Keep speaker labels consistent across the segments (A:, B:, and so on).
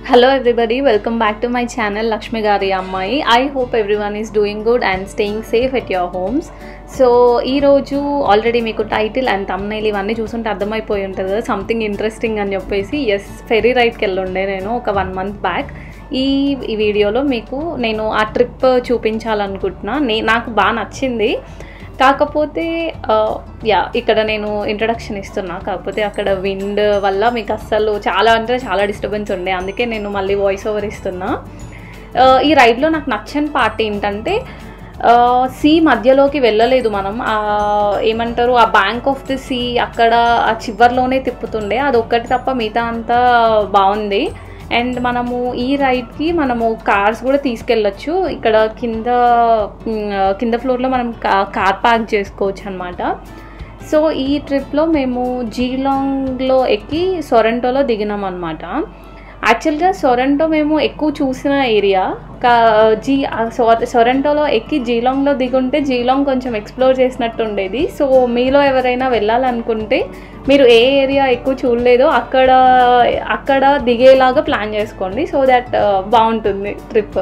A: hello everybody welcome back to my channel Lakshmi గారి అమ్మాయి I hope everyone is doing good and staying safe at your homes so ఈరోజు already మీకు title and thumbnail ఇవన్నీ చూసుంటే అర్థమైపోయి ఉంటుంది కదా సంథింగ్ ఇంట్రెస్టింగ్ అని చెప్పేసి ఎస్ ఫెరీ రైడ్కి వెళ్ళుండే నేను ఒక వన్ మంత్ బ్యాక్ ఈ ఈ వీడియోలో మీకు నేను ఆ ట్రిప్ చూపించాలనుకుంటున్నా నే నాకు బాగా నచ్చింది కాకపోతే ఆ, యా ఇక్కడ నేను ఇంట్రడక్షన్ ఇస్తున్నా కాకపోతే అక్కడ విండ్ వల్ల మీకు అస్సలు చాలా అంటే చాలా డిస్టర్బెన్స్ ఉండే అందుకే నేను మళ్ళీ వాయిస్ ఓవర్ ఇస్తున్నా ఆ, ఈ రైడ్లో నాకు నచ్చని పార్ట్ ఏంటంటే సీ మధ్యలోకి వెళ్ళలేదు మనం ఆ, ఏమంటారు ఆ బ్యాంక్ ఆఫ్ ది సీ అక్కడ ఆ చివర్లోనే తిప్పుతుండే అది ఒక్కటి తప్ప మిగతా అంతా బాగుంది అండ్ మనము ఈ రైడ్కి మనము కార్స్ కూడా తీసుకెళ్ళొచ్చు ఇక్కడ కింద మ్, కింద ఫ్లోర్లో మనం కా- కార్ పార్క్ చేసుకోవచ్చు అనమాట సో ఈ ట్రిప్లో మేము జీలాంగ్లో ఎక్కి సొరంటోలో దిగినాం అనమాట యాక్చువల్గా సొరంటో మేము ఎక్కువ చూసిన ఏరియా కా జీ ఆ సొ- సొరంటోలో ఎక్కి జీలాంగ్లో దిగుంటే జీలాంగ్ కొంచెం ఎక్స్ప్లోర్ చేసినట్టు ఉండేది సో మీలో ఎవరైనా వెళ్ళాలనుకుంటే మీరు ఏ ఏరియా ఎక్కువ చూడలేదో అక్కడ అక్కడ దిగేలాగా ప్లాన్ చేసుకోండి సో దట్ బాగుంటుంది ట్రిప్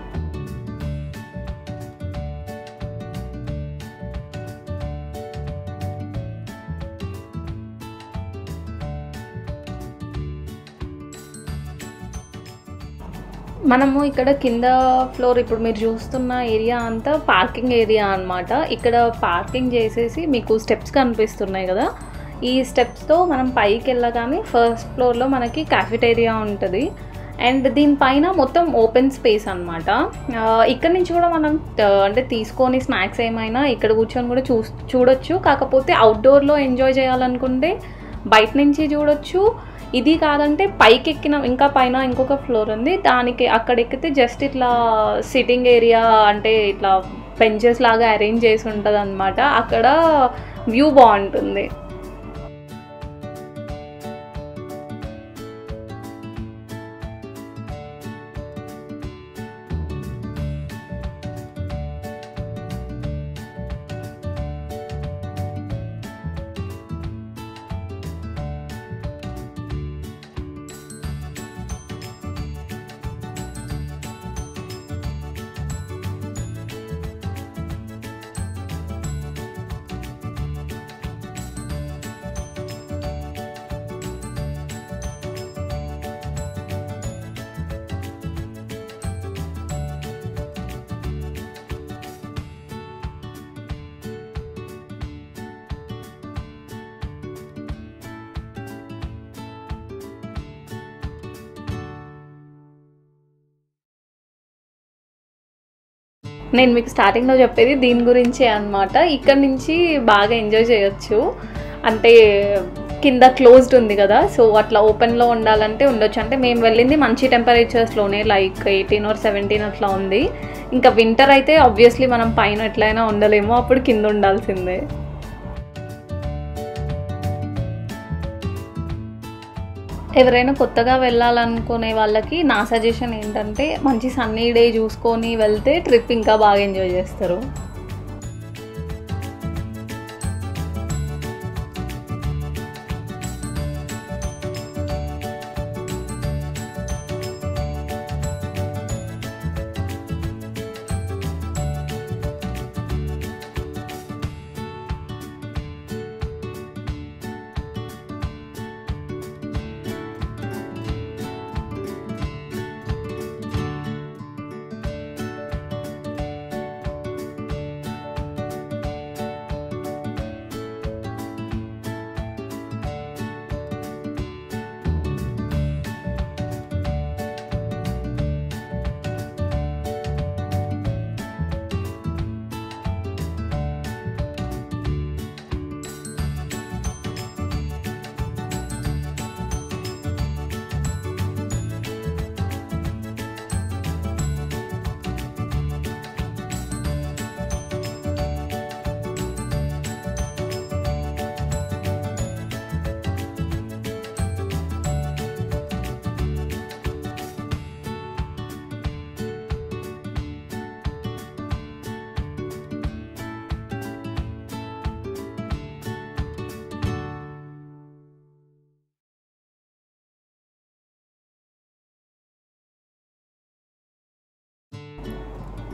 A: మనము ఇక్కడ కింద ఫ్లోర్ ఇప్పుడు మీరు చూస్తున్న ఏరియా అంతా పార్కింగ్ ఏరియా అన్నమాట ఇక్కడ పార్కింగ్ చేసేసి మీకు స్టెప్స్ కనిపిస్తున్నాయి కదా ఈ స్టెప్స్తో మనం పైకి వెళ్ళగానే ఫస్ట్ ఫ్లోర్లో మనకి క్యాఫిటేరియా ఉంటుంది అండ్ దీనిపైన మొత్తం ఓపెన్ స్పేస్ అనమాట ఇక్కడ నుంచి కూడా మనం ఆ, అంటే తీసుకొని స్నాక్స్ ఏమైనా ఇక్కడ కూర్చొని కూడా చూ చూడొచ్చు కాకపోతే అవుట్డోర్లో ఎంజాయ్ చేయాలనుకుంటే బయట నుంచి చూడొచ్చు ఇది కాదంటే పైకి ఎక్కిన ఇంకా పైన ఇంకొక ఫ్లోర్ ఉంది దానికి అక్కడ ఎక్కితే జస్ట్ ఇట్లా సిట్టింగ్ ఏరియా అంటే ఇట్లా బెంచెస్ లాగా అరేంజ్ చేసి ఉంటుంది అనమాట అక్కడ వ్యూ బాగుంటుంది నేను మీకు స్టార్టింగ్లో చెప్పేది దీని గురించే అనమాట ఇక్కడ నుంచి బాగా ఎంజాయ్ చేయొచ్చు అంటే కింద క్లోజ్డ్ ఉంది కదా సో అట్లా ఓపెన్లో ఉండాలంటే ఉండొచ్చు అంటే మేము వెళ్ళింది మంచి టెంపరేచర్స్లోనే లైక్ ఎయిటీన్ ఆర్ సెవెంటీన్ అట్లా ఉంది ఇంకా వింటర్ అయితే ఆబ్వియస్లీ మనం పైన ఎట్లయినా ఉండలేమో అప్పుడు కింద ఉండాల్సిందే ఎవరైనా కొత్తగా వెళ్ళాలనుకునే వాళ్ళకి నా సజెషన్ ఏంటంటే మంచి సన్నీ డే చూసుకొని వెళ్తే ట్రిప్ ఇంకా బాగా ఎంజాయ్ చేస్తారు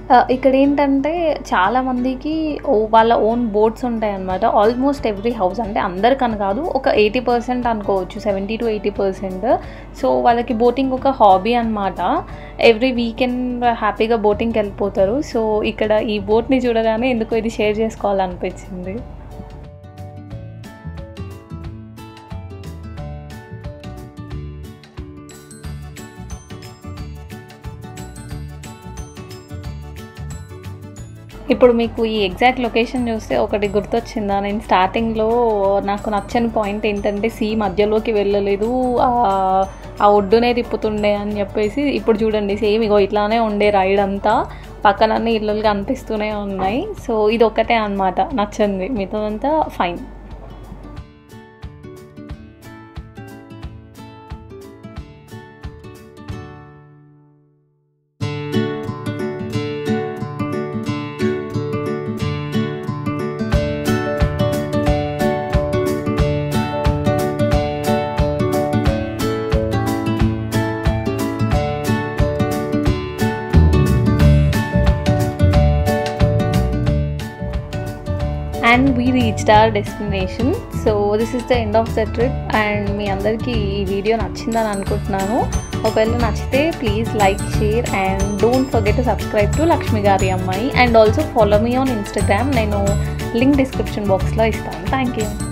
A: ఆ, ఇక్కడ ఏంటంటే చాలామందికి ఓ వాళ్ళ ఓన్ బోట్స్ ఉంటాయి అన్నమాట ఆల్మోస్ట్ ఎవ్రీ హౌస్ అంటే అందరికని కాదు ఒక ఎయిటీ పర్సెంట్ అనుకోవచ్చు seventy to eighty percent so వాళ్ళకి బోటింగ్ ఒక హాబీ అనమాట ఎవ్రీ వీకెండ్ హ్యాపీగా బోటింగ్కి వెళ్ళిపోతారు సో ఇక్కడ ఈ బోట్ని చూడగానే ఎందుకో ఇది షేర్ చేసుకోవాలనిపించింది ఇప్పుడు మీకు ఈ ఎగ్జాక్ట్ లొకేషన్ చూస్తే ఒకటి గుర్తొచ్చిందా నేను స్టార్టింగ్లో నాకు నచ్చని పాయింట్ ఏంటంటే సీ మధ్యలోకి వెళ్ళలేదు ఆ- ఆ ఒడ్డునే తిప్పుతుండే అని చెప్పేసి ఇప్పుడు చూడండి సేమ్ ఇగో ఇట్లానే ఉండే రైడ్ అంతా పక్కనన్నీ ఇల్లులు కనిపిస్తూనే ఉన్నాయి సో ఇది ఒకటే అనమాట నచ్చింది మిగతాదంతా fine and we reached our destination so this is the end of the trip and మీ అందరికీ ఈ వీడియో నచ్చిందని అనుకుంటున్నాను ఒకవేళ నచ్చితే please like share and don't forget to subscribe to Lakshmi గారి అమ్మాయి and also follow me on Instagram నేను లింక్ డిస్క్రిప్షన్ బాక్స్లో ఇస్తాను థ్యాంక్ యూ